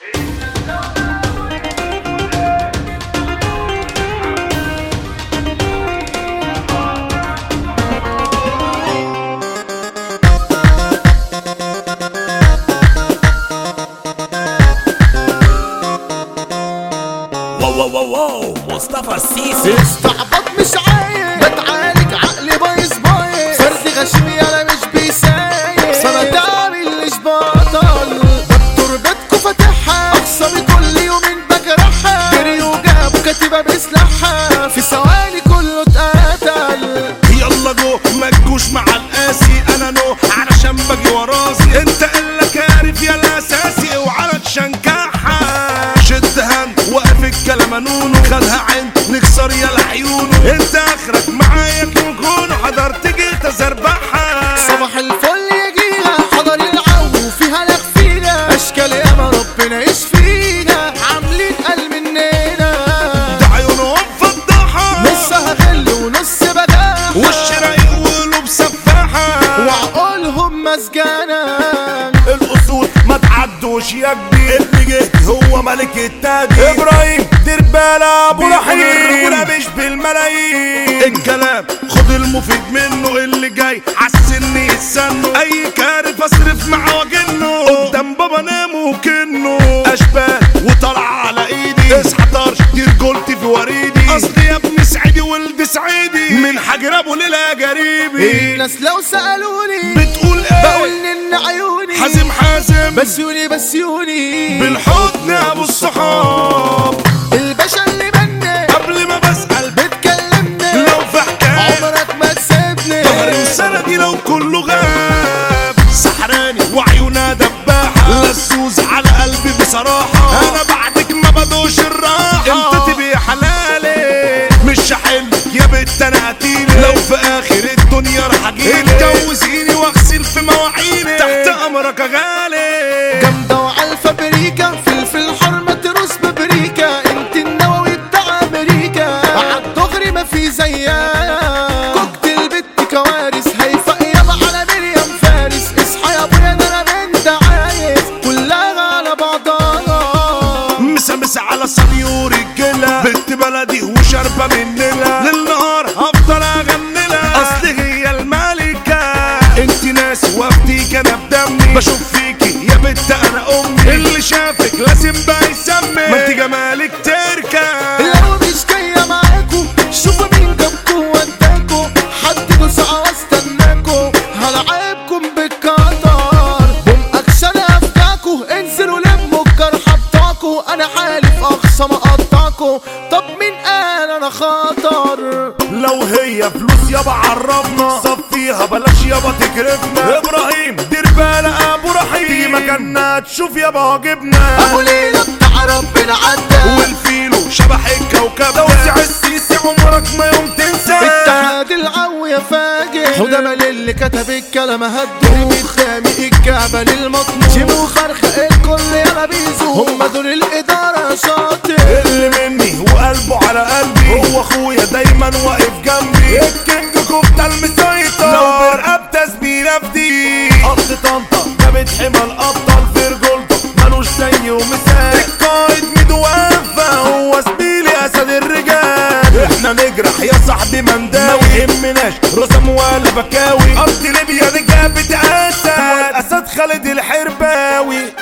واو واو واو واو مصطفى السيسي استعبط مش عايز بتعالج عقلي بايظ بايظ فرد غشيم يالا مش بيسايق سنة تعمل مش بطل دكتور بيتكو فاتحها اقصى كل يومين بجرحها جري وجاب كاتبة بسلاحها في ثواني كله اتقتل يلا جو ما تجوش مع القاسي انا نو علشان باجي وراسي انت قلك عارف يا الاساسي اوعى تشنكحها شد هن وقف الكلام نونو خدها عين نكسر يا عيونه انت اخرك معايا كون حضرت جيت ازربحها صباح الفل يجيها حضر العو فيها لك فينا اشكال ياما ربنا يشفينا عاملين قلب مننا ده عيونهم فضحها نصها غل ونص بداحة وش رايق وقلوب سفاحه وعقولهم مسجنة الاصول ما تعدوش يا كبير ابن جه هو ملك التادي ابراهيم دير بالا ابو رحيم ولا مش بالملايين الكلام خد المفيد منه اللي جاي عالسن يستنوا اي كارف اصرف مع وجنه قدام بابا نام وكنه اشباه وطلع على ايدي اصحى طرش دي رجولتي في وريدي اصلي يا ابني سعيدي ولد سعيدي من حجر ابو ليلى جريبي الناس لو سألوني بتقول ايه بقول ان عيوني حازم حازم بسيوني بسيوني بالحضن يا ابو الصحاب الباشا اللي مني قبل ما بسأل بتكلمني لو في حكاية عمرك ما تسيبني ظهر السنة دي لو كله غاب سحراني وعيونها دباحة لزوز على قلبي بصراحة أنا بعدك ما بدوش الراحة انت تبقي حلالي مش هحل يا بنت أنا قتيلة لو في آخر الدنيا راح أجيلك اتجوزيني واغسل في مواعيني تحت أمرك يا غالي جامدة وعلى الفابريكا فلفل حرمة تروس بابريكا انت النووي بتاع امريكا عالدغري ما في زيها كوكتيل بنت كوارث هيفق يابا على مريم فارس اصحى يا ابويا ده انا بنت عايز كلها على بعضها مسا مسا على صنيور الجلا بنت بلدي وشاربة مننا للنهار هفضل اغنلها اصل هي الملكة انت ناس وافديك انا بدمي بشوف فيكي يا بنت انا امي اللي شافك لازم بقى يسمي ما انت جمالك تركب لو مش جاية معاكو شوفوا مين جابكو وداكو حددوا ساعة واستناكو هلعبكم بالقطر بوم اكشن افكاكو انزلوا لموا الجرح بتاعكو انا حالف اقصى ما اقطعكو طب مين قال انا خطر لو هي فلوس يابا عرفنا صفيها بلاش يابا تكرفنا ابراهيم دير بالك ابو رحيم في مكاننا تشوف يابا واجبنا ابو ليلى بتاع ربنا عدى والفيلو شبح الكوكب توسع السيسي عمرك ما يوم تنسى اتحاد العو يا فاجر حوده مال اللي كتب الكلمة هدوا قدامي الجبل المطموح جيبوا خرخة الكل يلا بيزو هم دول الإدارة شاطر اللي مني وقلبه على قلبي هو اخويا دايما واقف جنبي الكينج كفته المسيطر لو برقبت زميله في دي ارض طنطا جابت حمى الابطال في رجولته ملوش زي ومثال القائد ميدو وقفه هو زميلي اسد الرجال احنا نجرح يا صاحبي منداوي ما يهمناش رسم ولا بكاوي ارض ليبيا دي جابت اسد والاسد خالد الحرباوي